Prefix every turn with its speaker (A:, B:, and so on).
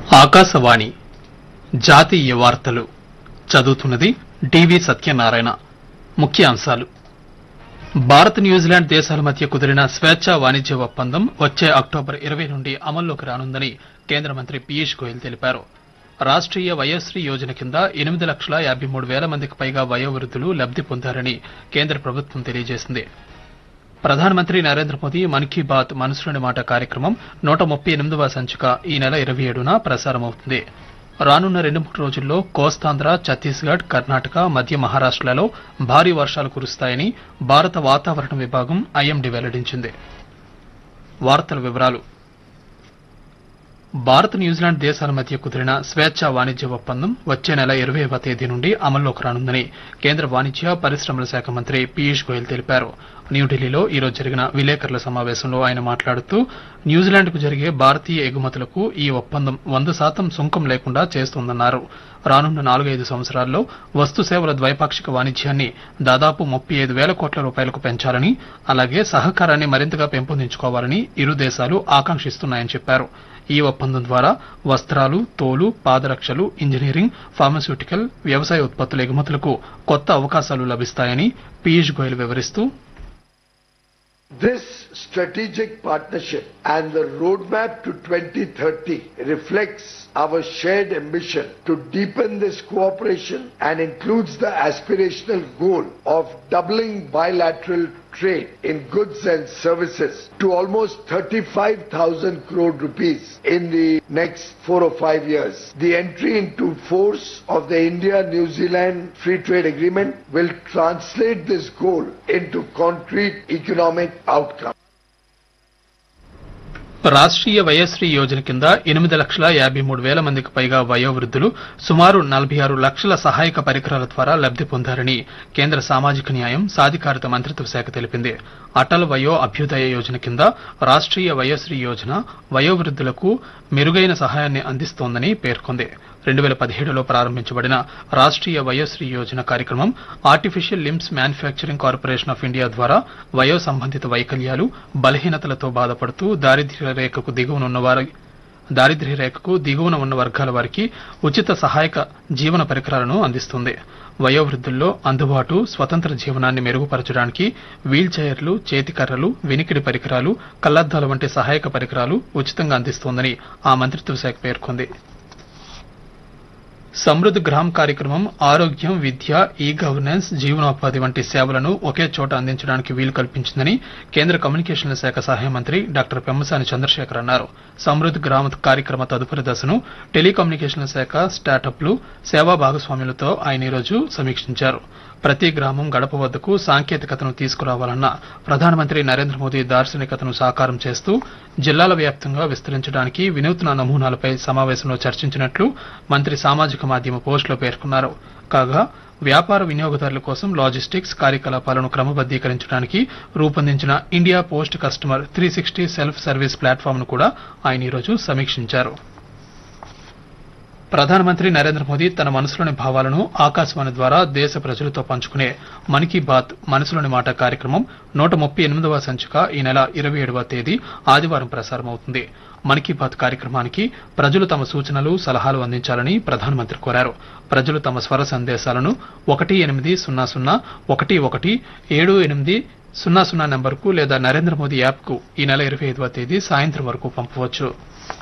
A: ఆకాశవాణి జాతీయ వార్తలు చదువుతున్నది డివి సత్యనారాయణ ముఖ్య అంశాలు భారత్ న్యూజిలాండ్ దేశాల మధ్య కుదిరిన స్వేచ్ఛా వాణిజ్య ఒప్పందం వచ్చే అక్టోబర్ ఇరవై నుండి అమల్లోకి రానుందని కేంద్ర మంత్రి పీయూష్ గోయల్ తెలిపారు రాష్ట్రీయ వయోశ్రీ యోజన కింద ఎనిమిది లక్షల యాభై మూడు వేల మందికి పైగా వయోవృద్ధులు లబ్ది పొందారని కేంద్ర ప్రభుత్వం తెలియజేసింది ప్రధానమంత్రి నరేంద్ర మోదీ మన్ కీ బాత్ మనసులోని మాట కార్యక్రమం నూట ముప్పై ఎనిమిదవ సంచిక ఈ నెల ఇరవై ఏడున ప్రసారమవుతుంది రానున్న రెండు మూడు రోజుల్లో కోస్తాంధ్ర ఛత్తీస్గఢ్ కర్ణాటక మధ్య మహారాష్టలలో భారీ వర్షాలు కురుస్తాయని భారత వాతావరణ విభాగం ఐఎండీ వెల్లడించింది వార్తల వివరాలు భారత్ న్యూజిలాండ్ దేశాల మధ్య కుదిరిన స్వేచ్ఛా వాణిజ్య ఒప్పందం వచ్చే నెల ఇరవైవ తేదీ నుండి అమల్లోకి రానుందని కేంద్ర వాణిజ్య పరిశ్రమల శాఖ మంత్రి పీయూష్ గోయల్ తెలిపారు న్యూఢిల్లీలో ఈ రోజు జరిగిన విలేకరుల సమావేశంలో ఆయన మాట్లాడుతూ న్యూజిలాండ్కు జరిగే భారతీయ ఎగుమతులకు ఈ ఒప్పందం వంద శాతం సుంకం లేకుండా చేస్తుందన్నారు రానున్న నాలుగైదు సంవత్సరాల్లో వస్తు సేవల ద్వైపాక్షిక వాణిజ్యాన్ని దాదాపు ముప్పై ఐదు వేల కోట్ల రూపాయలకు పెంచాలని అలాగే సహకారాన్ని మరింతగా పెంపొందించుకోవాలని ఇరు దేశాలు ఆకాంక్షిస్తున్నాయని చెప్పారు ఈ ఒప్పందం ద్వారా వస్త్రాలు తోలు పాదరక్షలు ఇంజనీరింగ్ ఫార్మాస్యూటికల్ వ్యవసాయ ఉత్పత్తుల ఎగుమతులకు కొత్త అవకాశాలు లభిస్తాయని పీయూష్ గోయల్ వివరిస్తూ
B: This strategic partnership and the roadmap to 2030 reflects our shared ambition to deepen this cooperation and includes the aspirational goal of doubling bilateral trade in goods and services to almost 35,000 crore rupees in the next four or five years. The entry into force of the India-New Zealand Free Trade Agreement will translate this goal into concrete economic outcomes.
A: Rashtriya Vayoshri Yojana కింద ఎనిమిది లక్షల యాభై మూడు వేల మందికి పైగా వయోవృద్ధులు సుమారు నలభై ఆరు లక్షల సహాయక పరికరాల ద్వారా లబ్ది పొందారని కేంద్ర సామాజిక న్యాయం సాధికారత మంత్రిత్వ శాఖ తెలిపింది అటల్ వయో అభ్యుదయ యోజన కింద రాష్ట్రీయ వయోశ్రీ యోజన వయోవృద్ధులకు మెరుగైన సహాయాన్ని అందిస్తోందని పేర్కొంది రెండు వేల పదిహేడులో ప్రారంభించబడిన రాష్ట్రీయ వయోశ్రీ యోజన కార్యక్రమం artificial limbs manufacturing corporation of India ద్వారా వయో సంబంధిత వైకల్యాలు బలహీనతలతో బాధపడుతూ దారిద్ర్య రేఖకు దిగువన ఉన్నవారి దారిద్ర్య రేఖకు దిగువన ఉన్న వర్గాల వారికి ఉచిత సహాయక జీవన పరికరాలను అందిస్తుంది వయోవృద్ధుల్లో అందుబాటు స్వతంత్ర జీవనాన్ని మెరుగుపరచడానికి వీల్ చైర్లు చేతికర్రలు వినికిడి పరికరాలు కళ్లద్దాల వంటి సహాయక పరికరాలు ఉచితంగా అందిస్తోందని ఆ మంత్రిత్వ శాఖ పేర్కొంది సమృద్ధ్ గ్రామ్ కార్యక్రమం ఆరోగ్యం విద్య ఈ గవర్నెన్స్ జీవనోపాధి వంటి సేవలను ఒకే చోట అందించడానికి వీలు కల్పించిందని కేంద్ర కమ్యూనికేషన్ల శాఖ సహాయ మంత్రి డాక్టర్ పెమ్మసాని చంద్రశేఖర్ అన్నారు సమృద్ధ్ గ్రామ్ కార్యక్రమ తదుపరి దశను టెలికమ్యూనికేషన్ల శాఖ స్టార్టప్లు సేవా భాగస్వాములతో ఆయన ఈరోజు సమీక్షించారు ప్రతి గ్రామం గడప వద్దకు సాంకేతికతను తీసుకురావాలన్న ప్రధానమంత్రి నరేంద్ర మోదీ దార్శనికతను సాకారం చేస్తూ జిల్లాల వ్యాప్తంగా విస్తరించడానికి వినూత్న నమూనాలపై సమావేశంలో చర్చించినట్లు మంత్రి సామాజిక మాధ్యమ పోస్టులో పేర్కొన్నారు కాగా వ్యాపార వినియోగదారుల కోసం లాజిస్టిక్స్ కార్యకలాపాలను క్రమబద్దీకరించడానికి రూపొందించిన India post customer three sixty self service ప్లాట్ఫామ్ను కూడా ఆయన ఈరోజు సమీక్షించారు ప్రధానమంత్రి నరేంద్ర మోదీ తన మనసులోని భావాలను ఆకాశవాణి ద్వారా దేశ ప్రజలతో పంచుకునే మన్ కీ బాత్ మనసులోని మాట కార్యక్రమం నూట ముప్పై ఎనిమిదవ సంచిక ఈ నెల ఇరవై ఏడవ తేదీ ఆదివారం ప్రసారమవుతుంది మన్ కీ బాత్ కార్యక్రమానికి ప్రజలు తమ సూచనలు సలహాలు అందించాలని ప్రధానమంత్రి కోరారు ప్రజలు తమ స్వర సందేశాలను ఒకటి ఎనిమిది సున్నా సున్నా ఒకటి ఒకటి ఏడు ఎనిమిది సున్నా సున్నా నెంబర్కు లేదా నరేంద్ర మోదీ యాప్కు ఈ నెల ఇరవై ఐదవ తేదీ సాయంత్రం వరకు పంపవచ్చు